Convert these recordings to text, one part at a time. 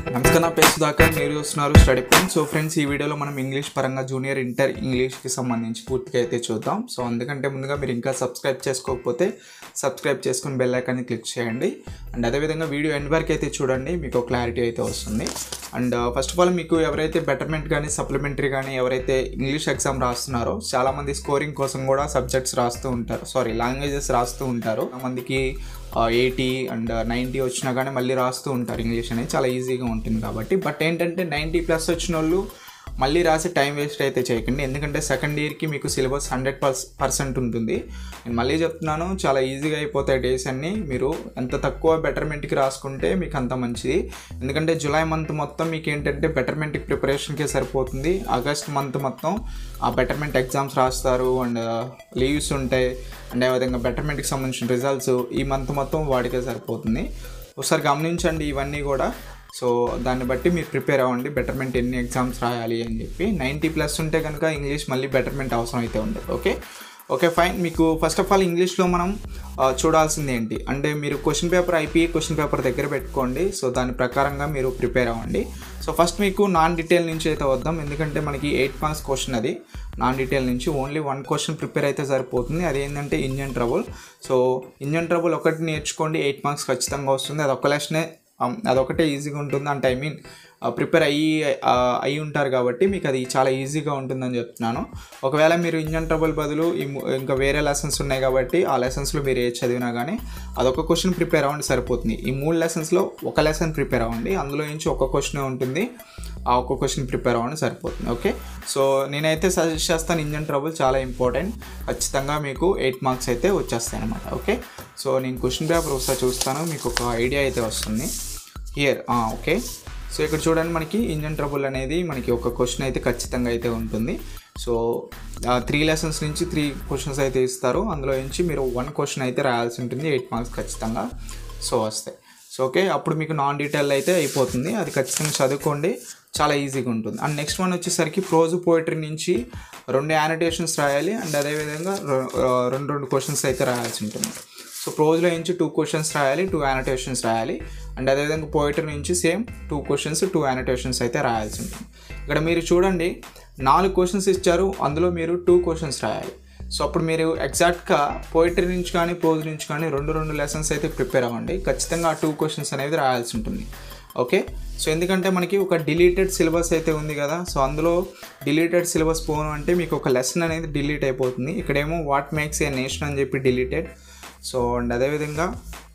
నమస్కారం నా పేరు సుధాకర్ మీరు చూస్తున్నారు స్టడీ పాయింట్ సో ఫ్రెండ్స్ ఈ వీడియోలో మనం ఇంగ్లీష్ పరంగా జూనియర్ ఇంటర్ ఇంగ్లీష్కి సంబంధించి పూర్తిగా అయితే చూద్దాం సో అందుకంటే ముందుగా మీరు ఇంకా సబ్స్క్రైబ్ చేసుకోకపోతే సబ్స్క్రైబ్ చేసుకుని బెల్ ఐకాన్ని క్లిక్ చేయండి అండ్ అదేవిధంగా వీడియో ఎండ్ వరకు అయితే చూడండి మీకు క్లారిటీ అయితే వస్తుంది అండ్ ఫస్ట్ ఆఫ్ ఆల్ మీకు ఎవరైతే బెటర్మెంట్ కానీ సప్లిమెంటరీ కానీ ఎవరైతే ఇంగ్లీష్ ఎగ్జామ్ రాస్తున్నారో చాలామంది స్కోరింగ్ కోసం కూడా సబ్జెక్ట్స్ రాస్తూ ఉంటారు సారీ లాంగ్వేజెస్ రాస్తూ ఉంటారు మందికి ఎయిటీ అండ్ నైంటీ వచ్చినా కానీ మళ్ళీ రాస్తూ ఉంటారు ఇంగ్లీష్ అనేది చాలా ఈజీగా ఉంటుంది కాబట్టి బట్ ఏంటంటే నైంటీ ప్లస్ వచ్చిన వాళ్ళు మళ్ళీ రాసి టైం వేస్ట్ అయితే చేయకండి ఎందుకంటే సెకండ్ ఇయర్కి మీకు సిలబస్ హండ్రెడ్ పర్స్ పర్సెంట్ ఉంటుంది నేను మళ్ళీ చెప్తున్నాను చాలా ఈజీగా అయిపోతాయి డేస్ అన్నీ మీరు ఎంత తక్కువ బెటర్మెంట్కి రాసుకుంటే మీకు అంత మంచిది ఎందుకంటే జూలై మంత్ మొత్తం మీకు ఏంటంటే బెటర్మెంట్కి ప్రిపరేషన్కే సరిపోతుంది ఆగస్ట్ మంత్ మొత్తం ఆ బెటర్మెంట్ ఎగ్జామ్స్ రాస్తారు అండ్ లీవ్స్ ఉంటాయి అండ్ అదేవిధంగా బెటర్మెంట్కి సంబంధించిన రిజల్ట్స్ ఈ మంత్ మొత్తం వాడికే సరిపోతుంది ఒకసారి గమనించండి ఇవన్నీ కూడా సో దాన్ని బట్టి మీరు ప్రిపేర్ అవ్వండి బెటర్మెంట్ ఎన్ని ఎగ్జామ్స్ రాయాలి అని చెప్పి నైంటీ ప్లస్ ఉంటే కనుక ఇంగ్లీష్ మళ్ళీ బెటర్మెంట్ అవసరం అయితే ఉండదు ఓకే ఓకే ఫైన్ మీకు ఫస్ట్ ఆఫ్ ఆల్ ఇంగ్లీష్లో మనం ఆ, చూడాల్సింది ఏంటి అంటే మీరు question paper IPE question paper దగ్గర పెట్టుకోండి సో దాని ప్రకారంగా మీరు ప్రిపేర్ అవ్వండి సో ఫస్ట్ మీకు నాన్ డీటెయిల్ నుంచి అయితే వద్దాం ఎందుకంటే మనకి ఎయిట్ మార్క్స్ క్వశ్చన్ అది నాన్ డీటెయిల్ నుంచి ఓన్లీ వన్ క్వశ్చన్ ప్రిపేర్ అయితే సరిపోతుంది అదేంటంటే engine trouble so engine trouble ఒకటి నేర్చుకోండి ఎయిట్ మార్క్స్ ఖచ్చితంగా వస్తుంది అది ఒక లెసనే um, అదొకటే ఈజీగా ఉంటుంది అంటే ఐ మీన్ ప్రిపేర్ అయ్యి ఆ, అయ్యి ఉంటారు కాబట్టి మీకు అది చాలా ఈజీగా ఉంటుందని చెప్తున్నాను ఒకవేళ మీరు ఇంజన్ ట్రబుల్ బదులు ఈ ము- ఇంకా వేరే లెసన్స్ ఉన్నాయి కాబట్టి ఆ లెసన్స్లో మీరు ఏ చదివినా కానీ అదొక క్వశ్చన్ ప్రిపేర్ అవ్వండి సరిపోతుంది ఈ మూడు లెసన్స్లో ఒక లెసన్ ప్రిపేర్ అవ్వండి అందులో నుంచి ఒక క్వశ్చనే ఉంటుంది ఆ ఒక్క క్వశ్చన్ ప్రిపేర్ అవ్వండి సరిపోతుంది ఓకే సో నేనైతే సజెస్ట్ చేస్తాను ఇంజన్ ట్రబుల్ చాలా ఇంపార్టెంట్ ఖచ్చితంగా మీకు ఎయిట్ మార్క్స్ అయితే వచ్చేస్తాయి అనమాట ఓకే సో నేను క్వశ్చన్ పేపర్ ఒకసారి చూస్తాను మీకు ఒక ఐడియా అయితే వస్తుంది హియర్ ఓకే సో ఇక్కడ చూడండి మనకి ఇంజన్ ట్రబుల్ అనేది మనకి ఒక క్వశ్చన్ అయితే ఖచ్చితంగా అయితే ఉంటుంది సో త్రీ లెసన్స్ నుంచి త్రీ క్వశ్చన్స్ అయితే ఇస్తారు అందులో నుంచి మీరు వన్ క్వశ్చన్ అయితే రాయాల్సి ఉంటుంది ఎయిట్ మార్క్స్ ఖచ్చితంగా సో వస్తాయి సో ఓకే అప్పుడు మీకు నాన్ డీటెయిల్ అయితే అయిపోతుంది అది ఖచ్చితంగా చదువుకోండి చాలా ఈజీగా ఉంటుంది అండ్ నెక్స్ట్ వన్ వచ్చేసరికి ప్రోజు పోయిటరీ నుంచి రెండు యానిటేషన్స్ రాయాలి అండ్ అదేవిధంగా రె- రెండు రెండు క్వశ్చన్స్ అయితే రాయాల్సి ఉంటుంది సో ప్రోజ్లో నుంచి టూ క్వశ్చన్స్ రాయాలి టూ యానిటేషన్స్ రాయాలి అండ్ అదేవిధంగా పోయిటరీ నుంచి same two questions two annotations అయితే రాయాల్సి ఉంటుంది ఇక్కడ మీరు చూడండి నాలుగు క్వశ్చన్స్ ఇచ్చారు అందులో మీరు టూ క్వశ్చన్స్ రాయాలి సో అప్పుడు మీరు ఎగ్జాక్ట్గా పోయిటరీ నుంచి కానీ ప్రోజ్ నుంచి కానీ రెండు రెండు లెసన్స్ అయితే ప్రిపేర్ అవ్వండి ఖచ్చితంగా ఆ టూ క్వశ్చన్స్ అనేది రాయాల్సి ఉంటుంది ఓకే సో ఎందుకంటే మనకి ఒక డిలీటెడ్ సిలబస్ అయితే ఉంది కదా సో అందులో డిలీటెడ్ సిలబస్ పోను అంటే మీకు ఒక లెసన్ అనేది డిలీట్ అయిపోతుంది ఇక్కడేమో వాట్ మేక్స్ ఏ నేషన్ అని చెప్పి డిలీటెడ్ సో అండ్ అదేవిధంగా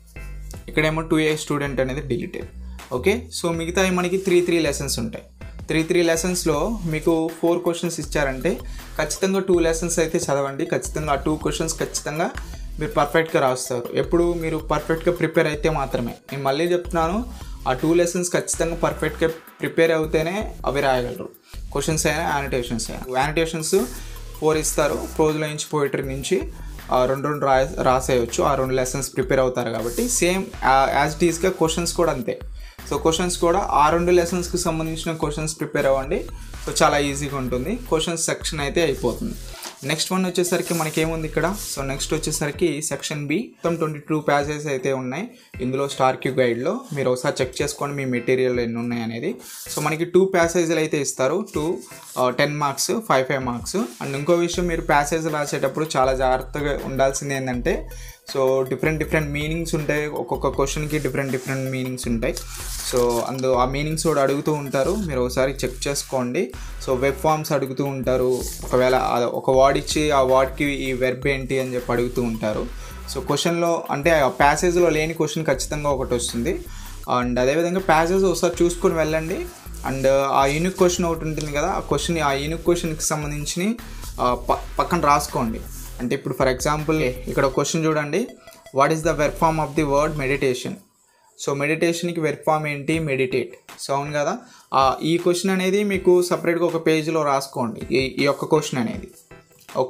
ఇక్కడేమో టూ ఏ స్టూడెంట్ అనేది డిలీటెడ్ ఓకే సో మిగతా మనకి త్రీ త్రీ లెసన్స్ ఉంటాయి త్రీ త్రీ లెసన్స్లో మీకు ఫోర్ క్వశ్చన్స్ ఇచ్చారంటే ఖచ్చితంగా టూ లెసన్స్ అయితే చదవండి ఖచ్చితంగా ఆ టూ క్వశ్చన్స్ ఖచ్చితంగా మీరు పర్ఫెక్ట్గా రాస్తారు ఎప్పుడు మీరు పర్ఫెక్ట్గా ప్రిపేర్ అయితే మాత్రమే నేను మళ్ళీ చెప్తున్నాను ఆ టూ లెసన్స్ ఖచ్చితంగా పర్ఫెక్ట్గా ప్రిపేర్ అవుతేనే అవి రాయగలరు క్వశ్చన్స్ అయినా యానిటేషన్స్ అయినా యానిటేషన్స్ ఫోర్ ఇస్తారు ప్రోజ్లో నుంచి పోయిటరీ నుంచి ఆ రెండు రెండు రా రాసేయచ్చు ఆ రెండు లెసన్స్ ప్రిపేర్ అవుతారు కాబట్టి సేమ్ యాజ్ టీస్గా క్వశ్చన్స్ కూడా అంతే సో క్వశ్చన్స్ కూడా ఆ రెండు లెసన్స్కి సంబంధించిన క్వశ్చన్స్ ప్రిపేర్ అవ్వండి సో చాలా ఈజీగా ఉంటుంది క్వశ్చన్స్ సెక్షన్ అయితే అయిపోతుంది నెక్స్ట్ వన్ వచ్చేసరికి మనకి ఏముంది ఇక్కడ సో నెక్స్ట్ వచ్చేసరికి సెక్షన్ బి మొత్తం ట్వంటీ టూ ప్యాజెస్ అయితే ఉన్నాయి ఇందులో స్టార్ క్యూ గైడ్లో మీరు ఒకసారి చెక్ చేసుకోండి మీ మెటీరియల్ ఎన్ని ఉన్నాయి అనేది సో మనకి టూ ప్యాసేజ్లు అయితే ఇస్తారు two ten marks five five marks and ఇంకో విషయం మీరు ప్యాసేజ్ రాసేటప్పుడు చాలా జాగ్రత్తగా ఉండాల్సింది ఏంటంటే సో డిఫరెంట్ డిఫరెంట్ మీనింగ్స్ ఉంటాయి ఒక్కొక్క క్వశ్చన్కి డిఫరెంట్ డిఫరెంట్ మీనింగ్స్ ఉంటాయి సో అందు ఆ మీనింగ్స్ కూడా అడుగుతూ ఉంటారు మీరు ఒకసారి చెక్ చేసుకోండి సో వెబ్ ఫామ్స్ అడుగుతూ ఉంటారు ఒకవేళ ఆ- ఒక వర్డ్ ఇచ్చి ఆ వర్డ్కి ఈ వెర్బ్ ఏంటి అని చెప్పి అడుగుతూ ఉంటారు సో క్వశ్చన్లో అంటే ఆ ప్యాసేజ్లో లేని క్వశ్చన్ ఖచ్చితంగా ఒకటి వస్తుంది అండ్ అదేవిధంగా ప్యాసేజ్ ఒకసారి చూసుకొని వెళ్ళండి అండ్ ఆ యూనిక్ క్వశ్చన్ ఒకటి ఉంటుంది కదా ఆ క్వశ్చన్ ఆ యూనిక్ క్వశ్చన్కి సంబంధించి ఆ, ప- పక్కన రాసుకోండి అంటే ఇప్పుడు ఫర్ ఎగ్జాంపుల్ ఇక్కడ క్వశ్చన్ చూడండి what is the verb form of the word meditation so మెడిటేషన్కి వెర్బ్ ఫామ్ ఏంటి మెడిటేట్ సో అవును కదా ఆ, ఈ క్వశ్చన్ అనేది మీకు సపరేట్గా ఒక పేజ్లో రాసుకోండి ఈ ఈ యొక్క క్వశ్చన్ అనేది ఓకే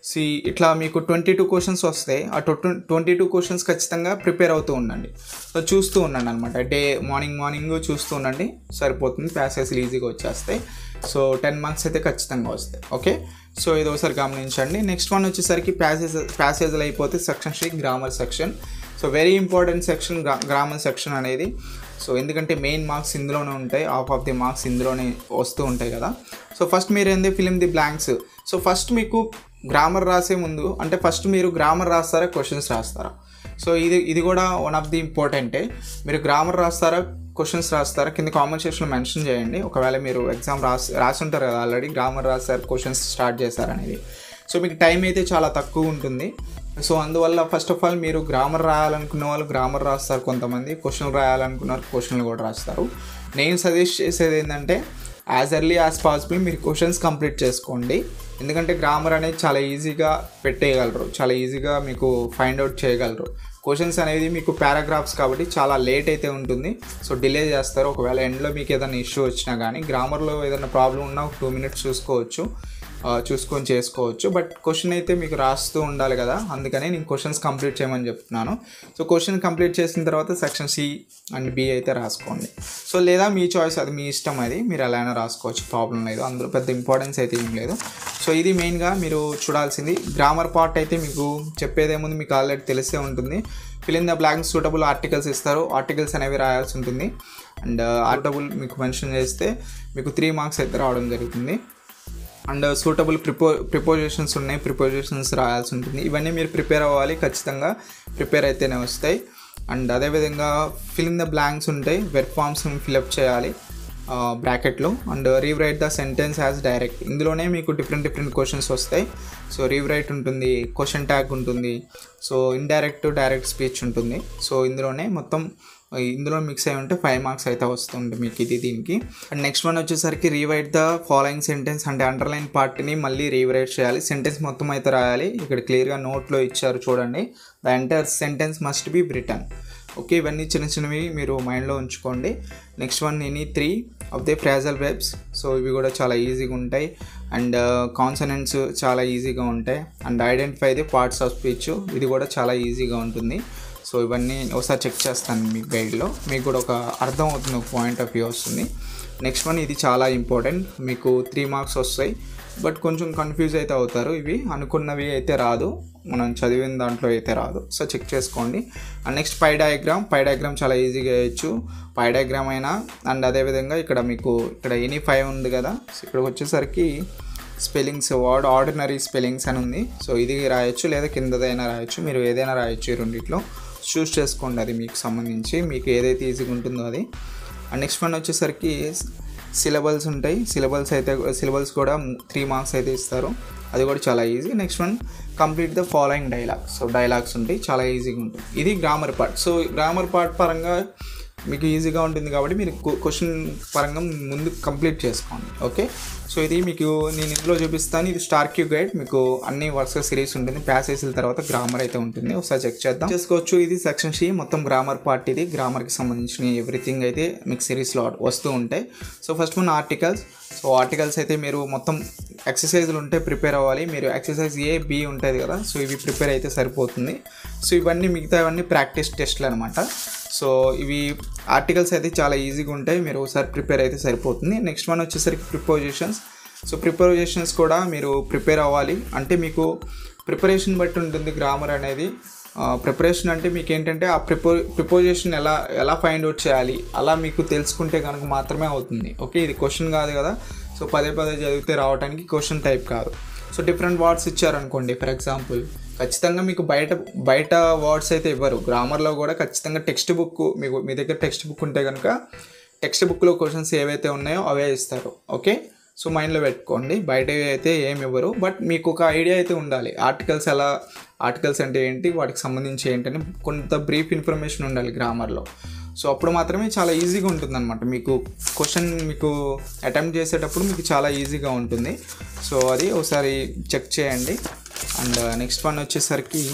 సి ఇట్లా మీకు ట్వంటీ టూ క్వశ్చన్స్ వస్తాయి ఆ ట్వంటీ టూ క్వశ్చన్స్ ఖచ్చితంగా ప్రిపేర్ అవుతూ ఉండండి సో చూస్తూ ఉండండి అనమాట డే మార్నింగ్ మార్నింగ్ చూస్తూ ఉండండి సరిపోతుంది ప్యాసేజ్లు ఈజీగా వచ్చేస్తాయి సో టెన్ మార్క్స్ అయితే ఖచ్చితంగా వస్తాయి ఓకే సో ఇది ఒకసారి గమనించండి నెక్స్ట్ వన్ వచ్చేసరికి ప్యాసేజ్ ప్యాసేజ్లు అయిపోతే section three grammar section so very important section grammar section అనేది సో ఎందుకంటే మెయిన్ మార్క్స్ ఇందులోనే ఉంటాయి హాఫ్ ఆఫ్ ది మార్క్స్ ఇందులోనే వస్తూ ఉంటాయి కదా సో ఫస్ట్ మీరు ఏంది fill in the blanks so first మీకు గ్రామర్ రాసే ముందు అంటే ఫస్ట్ మీరు గ్రామర్ రాస్తారా క్వశ్చన్స్ రాస్తారా సో ఇది ఇది కూడా వన్ ఆఫ్ ది ఇంపార్టెంటే మీరు గ్రామర్ రాస్తారా క్వశ్చన్స్ రాస్తారా కింద కామెంట్ సెక్షన్లో మెన్షన్ చేయండి ఒకవేళ మీరు ఎగ్జామ్ రాసి రాసి ఉంటారు కదా ఆల్రెడీ గ్రామర్ రాస్తారు క్వశ్చన్స్ స్టార్ట్ చేశారనేది సో మీకు టైం అయితే చాలా తక్కువ ఉంటుంది సో అందువల్ల ఫస్ట్ ఆఫ్ ఆల్ మీరు గ్రామర్ రాయాలనుకున్న వాళ్ళు గ్రామర్ రాస్తారు కొంతమంది క్వశ్చన్ రాయాలనుకున్నారు క్వశ్చన్లు కూడా రాస్తారు నేను సజెస్ట్ చేసేది ఏంటంటే యాజ్ ఎర్లీ యాజ్ పాసిబుల్ మీరు క్వశ్చన్స్ కంప్లీట్ చేసుకోండి ఎందుకంటే గ్రామర్ అనేది చాలా ఈజీగా పెట్టేయగలరు చాలా ఈజీగా మీకు ఫైండ్ అవుట్ చేయగలరు క్వశ్చన్స్ అనేది మీకు పారాగ్రాఫ్స్ కాబట్టి చాలా లేట్ అయితే ఉంటుంది సో డిలే చేస్తారు ఒకవేళ ఎండ్లో మీకు ఏదైనా ఇష్యూ వచ్చినా కానీ గ్రామర్లో ఏదైనా ప్రాబ్లం ఉన్నా ఒక టూ మినిట్స్ చూసుకోవచ్చు ఆ, చూసుకొని చేసుకోవచ్చు బట్ క్వశ్చన్ అయితే మీకు రాస్తూ ఉండాలి కదా అందుకని నేను క్వశ్చన్స్ కంప్లీట్ చేయమని చెప్తున్నాను సో క్వశ్చన్ కంప్లీట్ చేసిన తర్వాత సెక్షన్ సి అండ్ బి అయితే రాసుకోండి సో లేదా మీ చాయిస్ అది మీ ఇష్టం అది మీరు ఎలా అయినా రాసుకోవచ్చు ప్రాబ్లం లేదు అందులో పెద్ద ఇంపార్టెన్స్ అయితే ఏం లేదు సో ఇది మెయిన్గా మీరు చూడాల్సింది గ్రామర్ పార్ట్ అయితే మీకు చెప్పేదేముంది మీకు ఆల్రెడీ తెలిసే ఉంటుంది fill in the blank suitable articles ఇస్తారు ఆర్టికల్స్ అనేవి రాయాల్సి ఉంటుంది అండ్ ఆర్టబుల్ మీకు మెన్షన్ చేస్తే మీకు త్రీ మార్క్స్ అయితే రావడం జరుగుతుంది అండ్ సూటబుల్ ప్రిపో ప్రిపోజిషన్స్ ఉన్నాయి ప్రిపోజిషన్స్ రాయాల్సి ఉంటుంది ఇవన్నీ మీరు ప్రిపేర్ అవ్వాలి ఖచ్చితంగా ప్రిపేర్ అయితేనే వస్తాయి అండ్ అదేవిధంగా ఫిల్ ఇన్ ద బ్లాంక్స్ ఉంటాయి వెబ్ ఫామ్స్ ఫిల్అప్ చేయాలి బ్రాకెట్లో and rewrite the sentence as direct ఇందులోనే మీకు డిఫరెంట్ డిఫరెంట్ క్వశ్చన్స్ వస్తాయి సో రీవ్రైట్ ఉంటుంది క్వశ్చన్ ట్యాగ్ ఉంటుంది సో ఇండైరెక్ట్ డైరెక్ట్ స్పీచ్ ఉంటుంది సో ఇందులోనే మొత్తం ఇందులో మిక్స్ అయి ఉంటే ఫైవ్ మార్క్స్ అయితే వస్తుంది మీకు ఇది దీనికి అండ్ నెక్స్ట్ వన్ వచ్చేసరికి రీవైట్ ద ఫాలోయింగ్ సెంటెన్స్ అంటే అండర్లైన్ పార్ట్ని మళ్ళీ రీవైట్ చేయాలి సెంటెన్స్ మొత్తం అయితే రాయాలి ఇక్కడ క్లియర్గా నోట్లో ఇచ్చారు చూడండి the entire sentence must be written okay ఇవన్నీ చిన్న చిన్నవి మీరు మైండ్లో ఉంచుకోండి next one any three of the phrasal verbs so ఇవి కూడా చాలా ఈజీగా ఉంటాయి అండ్ కాన్సనెంట్స్ చాలా ఈజీగా ఉంటాయి and identify the parts of speech ఇది కూడా చాలా ఈజీగా ఉంటుంది సో ఇవన్నీ ఒకసారి చెక్ చేస్తాను మీ గైడ్లో మీకు కూడా ఒక అర్థం అవుతుంది ఒక పాయింట్ ఆఫ్ వ్యూ వస్తుంది నెక్స్ట్ వన్ ఇది చాలా ఇంపార్టెంట్ మీకు త్రీ మార్క్స్ వస్తాయి బట్ కొంచెం కన్ఫ్యూజ్ అయితే అవుతారు ఇవి అనుకున్నవి అయితే రాదు మనం చదివిన దాంట్లో అయితే రాదు సో చెక్ చేసుకోండి and next pie diagram pie diagram చాలా ఈజీగా వేయచ్చు పై డయాగ్రామ్ అయినా అండ్ అదేవిధంగా ఇక్కడ మీకు ఇక్కడ ఎనీ ఫైవ్ ఉంది కదా సో ఇక్కడికి వచ్చేసరికి స్పెల్లింగ్స్ వర్డ్ ఆర్డినరీ స్పెల్లింగ్స్ అని ఉంది సో ఇది రాయొచ్చు లేదా కిందదైనా రాయొచ్చు మీరు ఏదైనా రాయొచ్చు ఈ రెండిట్లో చూస్ చేసుకోండి అది మీకు సంబంధించి మీకు ఏదైతే ఈజీగా ఉంటుందో అది అండ్ నెక్స్ట్ వన్ వచ్చేసరికి సిలబల్స్ ఉంటాయి సిలబల్స్ అయితే సిలబల్స్ కూడా త్రీ మార్క్స్ అయితే ఇస్తారు అది కూడా చాలా easy next one complete the following dialogues so dialogues ఉంటాయి చాలా ఈజీగా ఉంటుంది ఇది grammar part so grammar part పరంగా మీకు ఈజీగా ఉంటుంది కాబట్టి మీరు క్వశ్చన్ పరంగా ముందు కంప్లీట్ చేసుకోండి ఓకే సో ఇది మీకు నేను ఇందులో చూపిస్తాను ఇది స్టార్ క్యూ గైడ్ మీకు అన్ని వరుస సిరీస్ ఉంటుంది ప్యాసేజ్ల తర్వాత గ్రామర్ అయితే ఉంటుంది ఒకసారి చెక్ చేద్దాం చేసుకోవచ్చు ఇది సెక్షన్ సి మొత్తం గ్రామర్ పార్ట్ ఇది గ్రామర్కి సంబంధించిన ఎవ్రీథింగ్ అయితే మీకు సిరీస్లో వస్తూ ఉంటాయి సో ఫస్ట్ మన ఆర్టికల్స్ సో ఆర్టికల్స్ అయితే మీరు మొత్తం ఎక్సర్సైజ్లు ఉంటే ప్రిపేర్ అవ్వాలి మీరు ఎక్సర్సైజ్ ఏ బి ఉంటుంది కదా సో ఇవి ప్రిపేర్ అయితే సరిపోతుంది సో ఇవన్నీ మిగతా ఇవన్నీ ప్రాక్టీస్ టెస్ట్లు అనమాట సో ఇవి ఆర్టికల్స్ అయితే చాలా ఈజీగా ఉంటాయి మీరు ఒకసారి ప్రిపేర్ అయితే సరిపోతుంది నెక్స్ట్ వన్ వచ్చేసరికి ప్రిపోజిషన్స్ సో ప్రిపోజిషన్స్ కూడా మీరు ప్రిపేర్ అవ్వాలి అంటే మీకు ప్రిపరేషన్ బట్టి ఉంటుంది గ్రామర్ అనేది ప్రిపరేషన్ అంటే మీకు ఏంటంటే ఆ ప్రిపో ప్రిపోజిషన్ ఎలా ఎలా ఫైండ్ అవుట్ చేయాలి అలా మీకు తెలుసుకుంటే కనుక మాత్రమే అవుతుంది ఓకే ఇది క్వశ్చన్ కాదు కదా సో పదే పదే చదివితే రావడానికి క్వశ్చన్ టైప్ కాదు సో డిఫరెంట్ వర్డ్స్ ఇచ్చారనుకోండి ఫర్ ఎగ్జాంపుల్ ఖచ్చితంగా మీకు బయట బయట వర్డ్స్ అయితే ఇవ్వరు గ్రామర్లో కూడా ఖచ్చితంగా టెక్స్ట్ బుక్ మీకు మీ దగ్గర టెక్స్ట్ బుక్ ఉంటే కనుక టెక్స్ట్ బుక్లో క్వశ్చన్స్ ఏవైతే ఉన్నాయో అవే ఇస్తారు ఓకే సో మైండ్లో పెట్టుకోండి బయట అయితే ఏమి ఇవ్వరు బట్ మీకు ఒక ఐడియా అయితే ఉండాలి ఆర్టికల్స్ ఎలా ఆర్టికల్స్ అంటే ఏంటి వాటికి సంబంధించి ఏంటని కొంత బ్రీఫ్ ఇన్ఫర్మేషన్ ఉండాలి గ్రామర్లో సో అప్పుడు మాత్రమే చాలా ఈజీగా ఉంటుంది అనమాట మీకు క్వశ్చన్ మీకు అటెంప్ట్ చేసేటప్పుడు మీకు చాలా ఈజీగా ఉంటుంది సో అది ఒకసారి చెక్ చేయండి అండ్ నెక్స్ట్ వన్ వచ్చేసరికి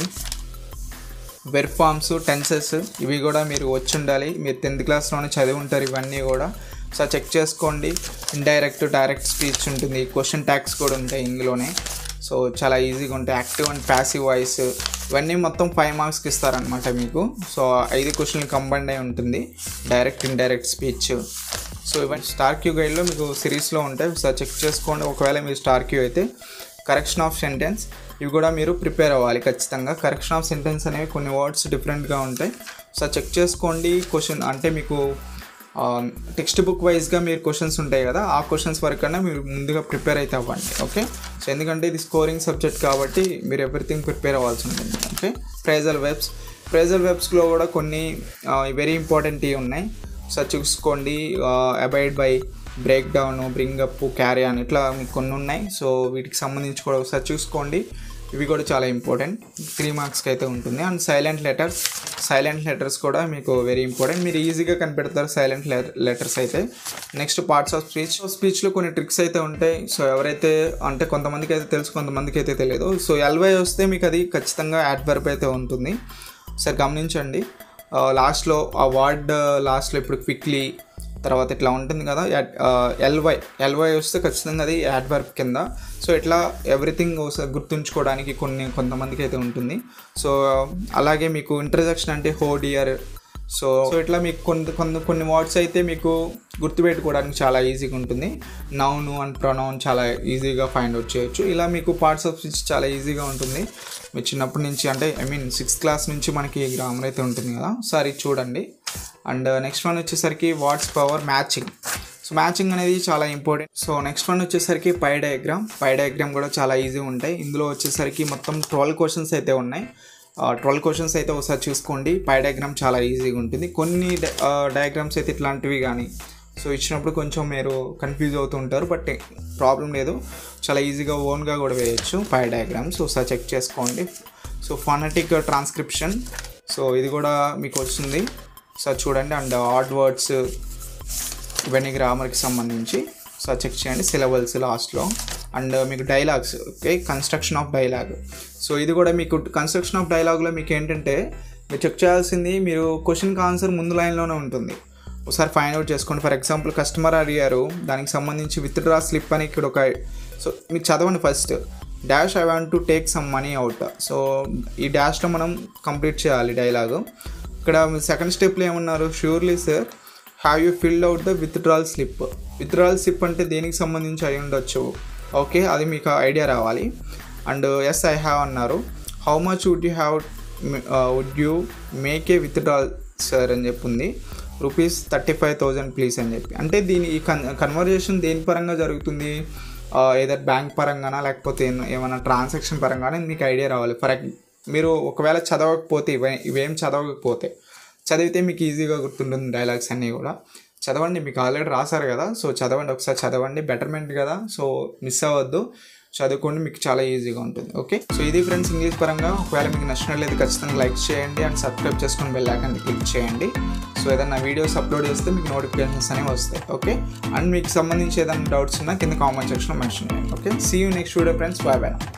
వెర్ ఫార్మ్స్ టెన్సెస్ ఇవి కూడా మీరు వచ్చి ఉండాలి మీరు టెన్త్ క్లాస్లోనే చదివి ఉంటారు ఇవన్నీ కూడా సో చెక్ చేసుకోండి ఇండైరెక్ట్ డైరెక్ట్ స్పీచ్ ఉంటుంది క్వశ్చన్ ట్యాక్స్ కూడా ఉంటాయి ఇందులోనే సో చాలా ఈజీగా ఉంటాయి యాక్టివ్ అండ్ ప్యాసివ్ వాయిస్ ఇవన్నీ మొత్తం ఫైవ్ మార్క్స్కి ఇస్తారనమాట మీకు సో ఐదు క్వశ్చన్లు కంబైండ్ అయి ఉంటుంది డైరెక్ట్ ఇండైరెక్ట్ స్పీచ్ సో ఇవన్నీ స్టార్ క్యూ గైడ్లో మీకు సిరీస్లో ఉంటాయి ఒకసారి చెక్ చేసుకోండి ఒకవేళ మీరు స్టార్ క్యూ అయితే కరెక్షన్ ఆఫ్ సెంటెన్స్ ఇవి కూడా మీరు ప్రిపేర్ అవ్వాలి ఖచ్చితంగా కరెక్షన్ ఆఫ్ సెంటెన్స్ అనేవి కొన్ని వర్డ్స్ డిఫరెంట్గా ఉంటాయి సో చెక్ చేసుకోండి క్వశ్చన్ అంటే మీకు టెక్స్ట్ బుక్ వైజ్గా మీరు క్వశ్చన్స్ ఉంటాయి కదా ఆ క్వశ్చన్స్ వరకు కన్నా మీరు ముందుగా ప్రిపేర్ అయితే అవ్వండి ఓకే సో ఎందుకంటే ఇది స్కోరింగ్ సబ్జెక్ట్ కాబట్టి మీరు ఎవ్రీథింగ్ ప్రిపేర్ అవ్వాల్సి ఉంటుంది ఓకే ప్రైజల్ వెబ్స్ ప్రైజల్ వెబ్స్లో కూడా కొన్ని వెరీ ఇంపార్టెంట్ ఉన్నాయి సో చూసుకోండి abide by break down bring up carry అని ఇట్లా మీకు కొన్ని ఉన్నాయి సో వీటికి సంబంధించి కూడా ఒకసారి చూసుకోండి ఇవి కూడా చాలా ఇంపార్టెంట్ త్రీ మార్క్స్కి అయితే ఉంటుంది and silent letters silent letters కూడా మీకు వెరీ ఇంపార్టెంట్ మీరు ఈజీగా కనిపెడతారు సైలెంట్ లెటర్స్ అయితే నెక్స్ట్ పార్ట్స్ ఆఫ్ స్పీచ్ స్పీచ్లో కొన్ని ట్రిక్స్ అయితే ఉంటాయి సో ఎవరైతే అంటే కొంతమందికి అయితే తెలుసు కొంతమందికి అయితే తెలియదు సో ఎల్వై వస్తే మీకు అది ఖచ్చితంగా యాడ్వర్బ్ అయితే ఉంటుంది సరే గమనించండి లాస్ట్లో ఆ వర్డ్ లాస్ట్లో ఇప్పుడు క్విక్లీ తర్వాత ఇట్లా ఉంటుంది కదా ఎల్వై ఎల్వై వస్తే ఖచ్చితంగా అది యాడ్వర్బ్ కింద సో ఇట్లా ఎవ్రీథింగ్ గుర్తుంచుకోవడానికి కొన్ని కొంతమందికి అయితే ఉంటుంది సో అలాగే మీకు ఇంట్రజక్షన్ అంటే హో డియర్ సో సో ఇట్లా మీకు కొన్ని కొన్ని కొన్ని వర్డ్స్ అయితే మీకు గుర్తుపెట్టుకోవడానికి చాలా ఈజీగా ఉంటుంది నౌన్ అండ్ ప్రొనౌన్ చాలా ఈజీగా ఫైండ్ అవుట్ చేయొచ్చు ఇలా మీకు పార్ట్స్ ఆఫ్ స్పీచ్ చాలా ఈజీగా ఉంటుంది మీరు చిన్నప్పటి నుంచి అంటే ఐ మీన్ సిక్స్త్ క్లాస్ నుంచి మనకి గ్రామర్ అయితే ఉంటుంది కదా సరే చూడండి అండ్ నెక్స్ట్ వన్ వచ్చేసరికి what's power matching so matching అనేది చాలా ఇంపార్టెంట్ సో నెక్స్ట్ వన్ వచ్చేసరికి పై డయాగ్రామ్ పై డయాగ్రామ్ కూడా చాలా ఈజీ ఉంటాయి ఇందులో వచ్చేసరికి మొత్తం ట్వెల్వ్ క్వశ్చన్స్ అయితే ఉన్నాయి ట్వెల్వ్ క్వశ్చన్స్ అయితే ఒకసారి చూసుకోండి పై డయాగ్రామ్ చాలా ఈజీగా ఉంటుంది కొన్ని డయాగ్రామ్స్ అయితే ఇట్లాంటివి కానీ సో ఇచ్చినప్పుడు కొంచెం మీరు కన్ఫ్యూజ్ అవుతూ ఉంటారు బట్ ప్రాబ్లం లేదు చాలా ఈజీగా ఓన్గా కూడా వేయచ్చు పై డయాగ్రామ్స్ ఒకసారి చెక్ చేసుకోండి సో ఫానటిక్ ట్రాన్స్క్రిప్షన్ సో ఇది కూడా మీకు వస్తుంది సో చూడండి అండ్ ఆడ్ వర్డ్స్ ఇవన్నీ గ్రామర్కి సంబంధించి సో చెక్ చేయండి సిలబల్స్ లాస్ట్లో అండ్ మీకు dialogues okay construction of dialogue so ఇది కూడా మీకు కన్స్ట్రక్షన్ ఆఫ్ డైలాగ్లో మీకు ఏంటంటే మీరు చెక్ చేయాల్సింది మీరు క్వశ్చన్కి ఆన్సర్ ముందు లైన్లోనే ఉంటుంది ఒకసారి ఫైండ్ అవుట్ చేసుకోండి ఫర్ ఎగ్జాంపుల్ కస్టమర్ అడిగారు దానికి సంబంధించి విత్ డ్రా స్లిప్ అని ఇక్కడ ఒక సో మీకు చదవండి first dash I want to take some money out so ఈ డాష్లో మనం కంప్లీట్ చేయాలి డైలాగు ఇక్కడ సెకండ్ స్టెప్లో ఏమన్నారు surely sir have you filled out the withdrawal slip withdrawal slip అంటే దేనికి సంబంధించి అయి ఉండొచ్చు ఓకే అది మీకు ఐడియా రావాలి అండ్ ఎస్ ఐ హ్యావ్ అన్నారు how much would you have would you make a withdrawal sir అని చెప్పి ఉంది rupees thirty five thousand please అని చెప్పి అంటే దీని ఈ కన్ కన్వర్జేషన్ దేని పరంగా జరుగుతుంది ఏదైనా బ్యాంక్ పరంగానా లేకపోతే ఏమైనా ట్రాన్సాక్షన్ పరంగానే మీకు ఐడియా రావాలి ఫర్ మీరు ఒకవేళ చదవకపోతే ఇవే ఇవేం చదవకపోతే చదివితే మీకు ఈజీగా గుర్తుంటుంది డైలాగ్స్ అన్నీ కూడా చదవండి మీకు ఆల్రెడీ రాశారు కదా సో చదవండి ఒకసారి చదవండి బెటర్మెంట్ కదా సో మిస్ అవ్వద్దు చదువుకోండి మీకు చాలా ఈజీగా ఉంటుంది ఓకే సో ఇది ఫ్రెండ్స్ ఇంగ్లీష్ పరంగా ఒకవేళ మీకు నచ్చినట్లయితే ఖచ్చితంగా లైక్ చేయండి అండ్ సబ్స్క్రైబ్ చేసుకొని బెల్ ఐకాన్ క్లిక్ చేయండి సో ఏదైనా వీడియోస్ అప్లోడ్ చేస్తే మీకు నోటిఫికేషన్స్ అనేవి వస్తాయి ఓకే అండ్ మీకు సంబంధించి ఏదైనా డౌట్స్ ఉన్నా కింద కామెంట్ సెక్షన్లో మెన్షన్ చేయండి okay see you next video friends bye bye